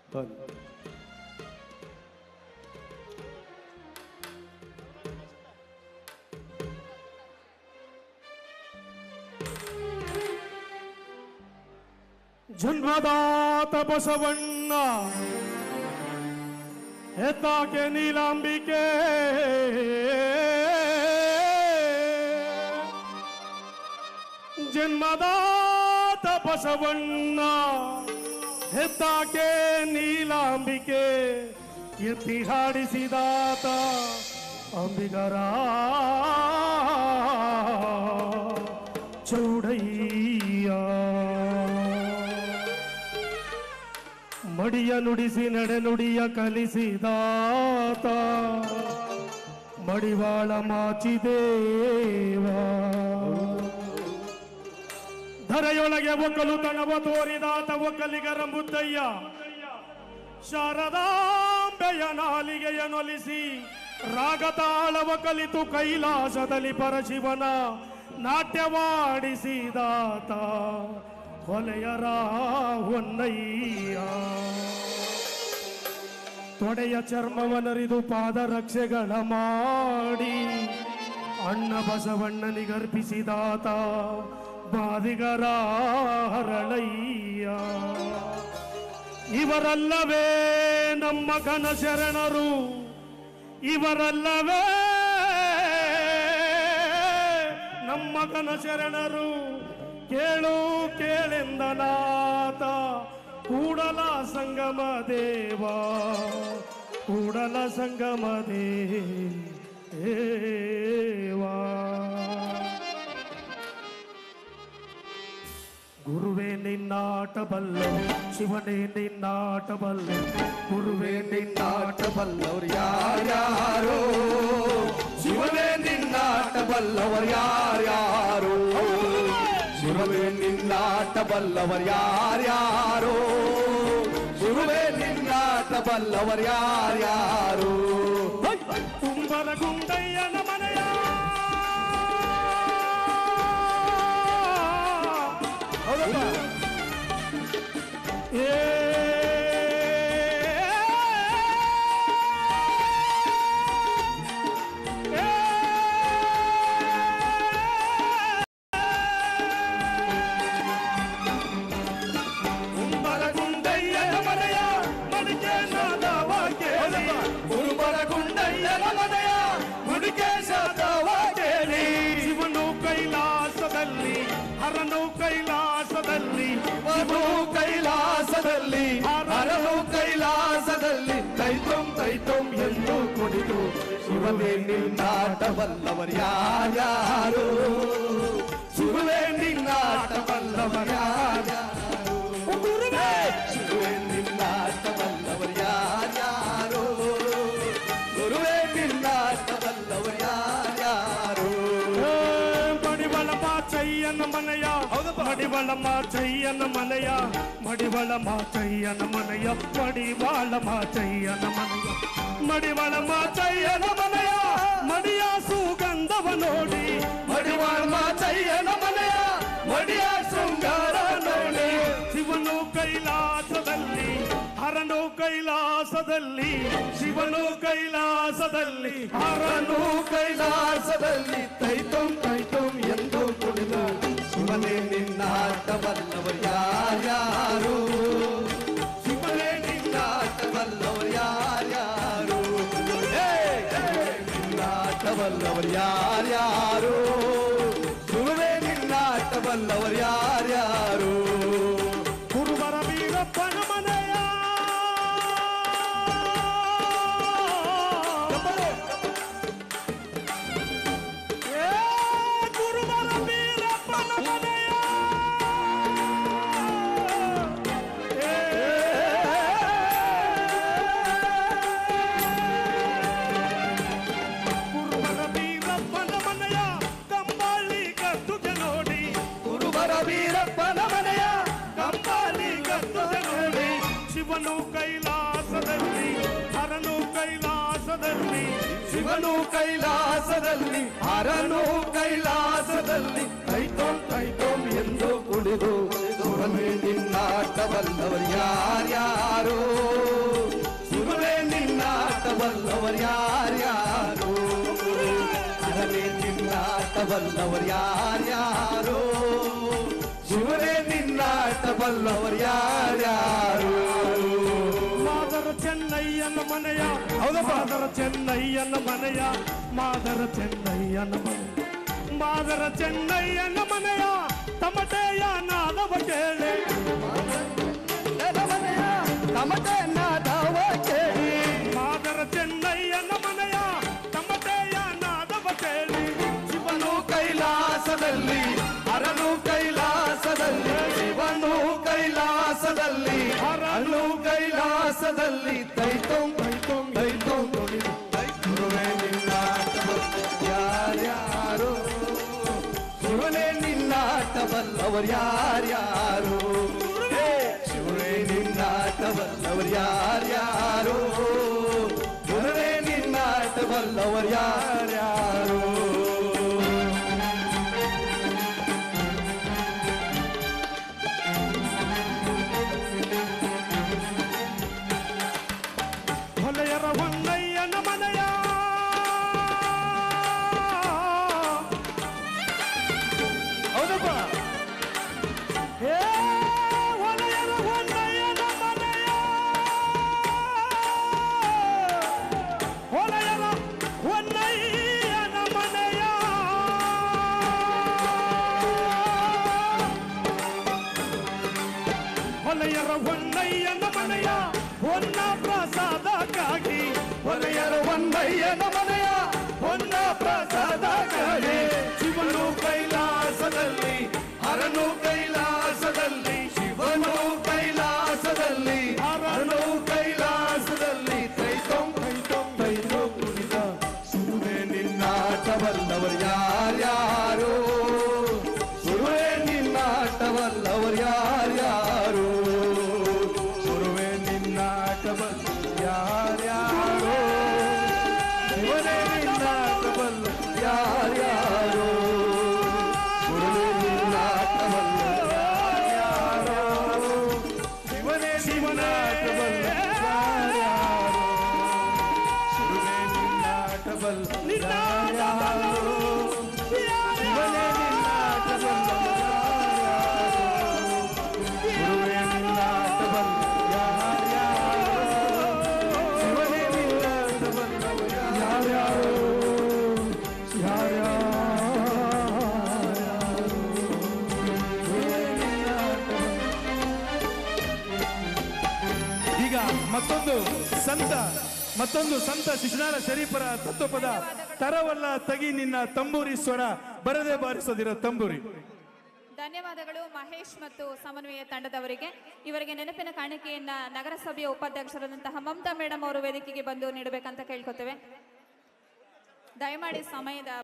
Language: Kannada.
ಬನ್ನಿ ಜನ್ಮದಾತ ಬಸವಣ್ಣ ಹೆತ್ತಾಕೆ ನೀಲಾಂಬಿಕೆ ಜನ್ಮದಾತ ಬಸವಣ್ಣ ಹೆತ್ತಾಕೆ ನೀಲಾಂಬಿಕೆ ಎತ್ತಿ ಹಾಡಿಸಿದಾತ ಅಂಬಿಗರ ಚೌಡಯ್ಯ ಮಡಿಯ ನುಡಿಸಿ ನಡೆನುಡಿಯ ಕಲಿಸಿದಾತ ಮಡಿವಾಳ ಮಾಚಿದೇವ ಧರೆಯೊಳಗೆ ಒಕ್ಕಲು ತನವ ತೋರಿದಾತ ಒಕ್ಕಲಿಗರ ಮುದ್ದಯ್ಯ ಶಾರದಾಂಬೆಯ ನಾಲಿಗೆಯ ನೊಲಿಸಿ ರಾಗತಾಳವ ಕಲಿತು ಕೈಲಾಸದಲ್ಲಿ ಪರಶಿವನ ನಾಟ್ಯವಾಡಿಸಿದಾತ ಹೊಲೆಯರ ಹೊನ್ನಯ್ಯ ತೊಡೆಯ ಚರ್ಮವನರಿದು ಪಾದರಕ್ಷೆಗಳ ಮಾಡಿ ಅಣ್ಣ ಬಸವಣ್ಣನಿಗರ್ಪಿಸಿದಾತ ಬಾದಿಗರ ಹರಳಯ್ಯ ಇವರಲ್ಲವೇ ನಮ್ಮ ಘನ ಶರಣರು ಇವರಲ್ಲವೇ ನಮ್ಮ ಘನ ಶರಣರು ಕೇಳು ಕೇಳೆಂದನಾತ ಕೂಡಲ ಸಂಗಮ ದೇವ ಕೂಡಲ ಸಂಗಮ ದೇವಾ ಗುರುವೇ ನಿನ್ನಾಟ ಬಲ್ಲವು ಶಿವನೇ ನಿನ್ನಾಟ ಬಲ್ಲವು ಗುರುವೇ ನಿನ್ನಾಟ ಬಲ್ಲವರು ಯಾರ್ಯಾರೋ ಶಿವನೇ ನಿನ್ನಾಟ ಬಲ್ಲವರು ಯಾರ್ಯಾರೋ ಶಿವನೇ ನಿನ್ನಾಟ ಬಲ್ಲವರು ಯಾರ್ಯಾರೋ ಶಿವನೇ ನಿನ್ನಾಟ ಬಲ್ಲವರು ಯಾರ್ಯಾರೋ ಕುಂಬರ ಗುಂಡಯ್ಯನ ಮನೆಯ ಏ ಕುಂಬರ ಗುಂಡಯ್ಯನ ಮನೆಯ ಮಡಿಕೆ ನಾದವ ಕೇಳಿ ಗುರುಬರ ಗುಂಡಯ್ಯನ ಮನೆಯ ಮುಡಿಕೆ ಶಾತವ ಕೇಳಿ ಶಿವನು ಕೈಲಾಸದಲ್ಲಿ ಹರನು ಕೈಲಾಸದಲ್ಲಿ ಶಿವನು ಕೈಲಾಸದಲ್ಲಿ ಹರನು ಕೈಲಾಸದಲ್ಲಿ ತೈತಂ ತೈತಂ ಎಂದು ಕುಡಿದು ಶಿವನೇ ನಿನ್ನಾಟ ಬಲ್ಲವರು ಯಾರ್ಯಾರು ಶಿವನೇ ನಿನ್ನಾಟ ಬಲ್ಲವರು ಯಾರ್ಯಾರು ಶಿವನೇ ನಿನ್ನಾಟ ಬಲ್ಲವರು ಯಾರ್ಯಾರು ಗುರುವೇ ನಿನ್ನಾಟ ಬಲ್ಲವರು ಯಾರ್ಯಾರು ಏ, ಮಡಿವಳ ಮಾಚಯ್ಯನ ಮನೆಯ ಮಡಿವಳ ಮಾಚಯ್ಯನ ಮನೆಯ ಮಡಿವಳ ಮಾಚಯ್ಯನ ಮನೆಯ ಮಡಿವಾಳ ಮಾಚಯ್ಯನ ಮನೆಯ ಮಡಿವಳ ಮಾಚಯ್ಯನ ಮನೆಯ ಮಡಿಯ ಸುಗಂಧವ ನೋಡಿ ಮಡಿವಾಳ ಮಾಚಯ್ಯನ ಮನೆಯ ಮಡಿಯ ಶೃಂಗಾರ ನೋಡಿ ಶಿವನು ಕೈಲಾಸದಲ್ಲಿ ಹರನು ಕೈಲಾಸದಲ್ಲಿ ಶಿವನು ಕೈಲಾಸದಲ್ಲಿ ಹರನು ಹರನು ಕೈಲಾಸದಲ್ಲಿ ತೈತಂ ತೈತಂ ಎಂದು ಕುಡಿದು ಶಿವನೇ ನಿನ್ನಾಟ ಬಲ್ಲವರು ಯಾರ್ಯಾರು ಶಿವನೇ ನಿನ್ನಾಟ ಬಲ್ಲವರು ಯಾರ್ಯಾರು ಹೇ! ಶಿವನೇ ನಿನ್ನಾಟ ಬಲ್ಲವರು ಯಾರ್ಯಾರು ಶಿವನೇ ನಿನ್ನಾಟ ಬಲ್ಲವರು ಯಾರ್ಯಾರು ಗುರುವರ ವೀರಪ್ಪನ ಮನೆಯ ಏ ಗುರುವರ ವೀರಪ್ಪನ ಮನೆಯ ಏ ಗುರುವರ ವೀರಪ್ಪನ ಮನೆಯ ಕಂಬಳಿ ಕತ್ತುಗೆ ನೋಡಿ ಗುರುವರ ವೀರಪ್ಪನ ಮನೆಯ ಕಂಬಳಿ ಕತ್ತುಗೆ ನೋಡಿ ಶಿವನು ಕೈಲಾಸದಲ್ಲಿ ಹರನು ಕೈಲಾಸದಲ್ಲಿ ಶಿವನು ಕೈಲಾಸದಲ್ಲಿ ಹರನು ಕೈಲಾಸದಲ್ಲಿ ಕೈತೋಂ ಕೈತೋಂ ಎಂದು ಕುಡಿದು ಶಿವನೇ ನಿನ್ನಾಟ ಬಲ್ಲವರು ಯಾರ್ಯಾರೋ ಬಲ್ಲವರು ಯಾರ್ಯಾರು ಹರನೇ ನಿನ್ನಾಟ ಬಲ್ಲವರು ಯಾರ್ಯಾರು ಶಿವನೇ ನಿನ್ನಾಟ ಬಲ್ಲವರು ಯಾರ್ಯಾರು ಮಾದರ ಚೆನ್ನಯ್ಯನ ಮನೆಯ ಮಾದರ ಚೆನ್ನಯ್ಯನ ಮನೆಯ ಮಾದರ ಚೆನ್ನಯ್ಯನ ಮನೆಯ ಮಾದರ ಚೆನ್ನಯ್ಯನ ಮನೆಯ ತಮಟೆಯ ನಾದವ ಕೇಳಿ ಮನೆಯ ತಮಟೆ ನಾದವ ಕೇಳಿ ಮಾದರ ಚೆನ್ನಯ್ಯನ ಮನೆಯ ತಮಟೆಯ ನಾದವ ಕೇಳಿ ಶಿವನು ಶಿವನು ಕೈಲಾಸದಲ್ಲಿ ಹರನು ಕೈಲಾಸದಲ್ಲಿ ಶಿವನು ಕೈಲಾಸದಲ್ಲಿ ಹರನು ಕೈಲಾಸದಲ್ಲಿ ತೈತಂ ತೈತಂ ತೈತಂ ಗುರುವೇ ನಿನ್ನಾಟವನ್ನು ಯಾರ್ಯಾರು ಶಿವನೇ ನಿನ್ನಾಟವಲ್ಲವರು ಯಾರ್ಯಾರು ಹೇ, ಶಿವನೇ ನಿನ್ನಾಟವಲ್ಲವರು ಯಾರ್ಯಾರು ಗುರುವೇ ನಿನ್ನಾಟವಲ್ಲವರು ಯಾರ್ಯಾರು ಹೊಲೆಯರ ಹೊನ್ನಯ್ಯನ ಮನೆಯ ಹೌದಪ್ಪ ಏ ಹೊಲೆಯರ ಹೊನ್ನಯ್ಯನ ಮನೆಯ ಹೊಲೆಯರ ಹೊನ್ನಯ್ಯನ ಮನೆಯ ಹೊಲೆಯರ ಹೊನ್ನಯ್ಯನ ಮನೆಯ ಹೊನ್ನ ಪ್ರಸಾದಕ್ಕಾಗಿ ಹೊಲೆಯರ ಒಂದಯ್ಯನ ಮನೆಯ ಹೊನ್ನ ಪ್ರಸಾದ ಕಡೆ ಶಿವನು ಕೈಲಾಸದಲ್ಲಿ ಹರನು ಕೈಲಾಸದಲ್ಲಿ ಶಿವನು ಕೈಲಾಸದಲ್ಲಿ ಹರನು ಕೈಲಾಸದಲ್ಲಿ ತೈತಂ ತೈತಂ ತೈತಂ ಕುಣಿತ ಸುರುವೆ ನಿನ್ನಾಟವಲ್ಲವರು ಯಾರ್ಯಾರು ಸುರುವೆ ನಿನ್ನಾಟವಲ್ಲವರು ಯಾರ್ಯಾರು ಸುರುವೆ ನಿನ್ನಾಟವಲ್ಲ ಯಾರ್ಯಾರು ಶಿವನೇ ನಿನ್ನಾಟವಲ್ಲ ಯಾರ್ಯಾರು ಸುರುವೆ ನಿನ್ನಾಟವಲ್ಲ ಯಾರ್ಯಾರು ಶಿವನೇ ನಿನ್ನಾಟವಲ್ಲ ಯಾರ್ಯಾರು ಸುರುವೆ ನಿನ್ನಾಟವಲ್ಲ ಯಾರ್ಯಾರು ಶಿವನೇ ನಿನ್ನಾಟವಲ್ಲ ಗುರುವೇ ನಿನ್ನಾಟವಲ್ಲ ಯಾರ್ಯಾರು ಶಿವನೇ ನಿನ್ನಾಟವಲ್ಲ ಯಾರ್ಯಾರು ಈಗ ಮತ್ತೊಂದು ಸಂತ ಮತ್ತೊಂದು ಸಂತ ಶಿಶುನಾಳ ಶರೀಫರ ತತ್ವಪದ ತರವಲ್ಲ ತಗಿ ನಿನ್ನ ತಂಬೂರಿ ಸ್ವರ ಬರದೆ ಬಾರಿಸೋದಿರೋ ತಂಬೂರಿ ಧನ್ಯವಾದಗಳು ಮಹೇಶ್ ಮತ್ತು ಸಮನ್ವಯ ತಂಡದವರಿಗೆ ಇವರಿಗೆ ನೆನಪಿನ ಕಾಣಿಕೆಯನ್ನ ನಗರಸಭೆಯ ಉಪಾಧ್ಯಕ್ಷರಾದಂತಹ ಮಮತಾ ಮೇಡಮ್ ಅವರು ವೇದಿಕೆಗೆ ಬಂದು ನೀಡಬೇಕಂತ ಕೇಳ್ಕೊತೇವೆ ದಯಮಾಡಿ ಸಮಯದ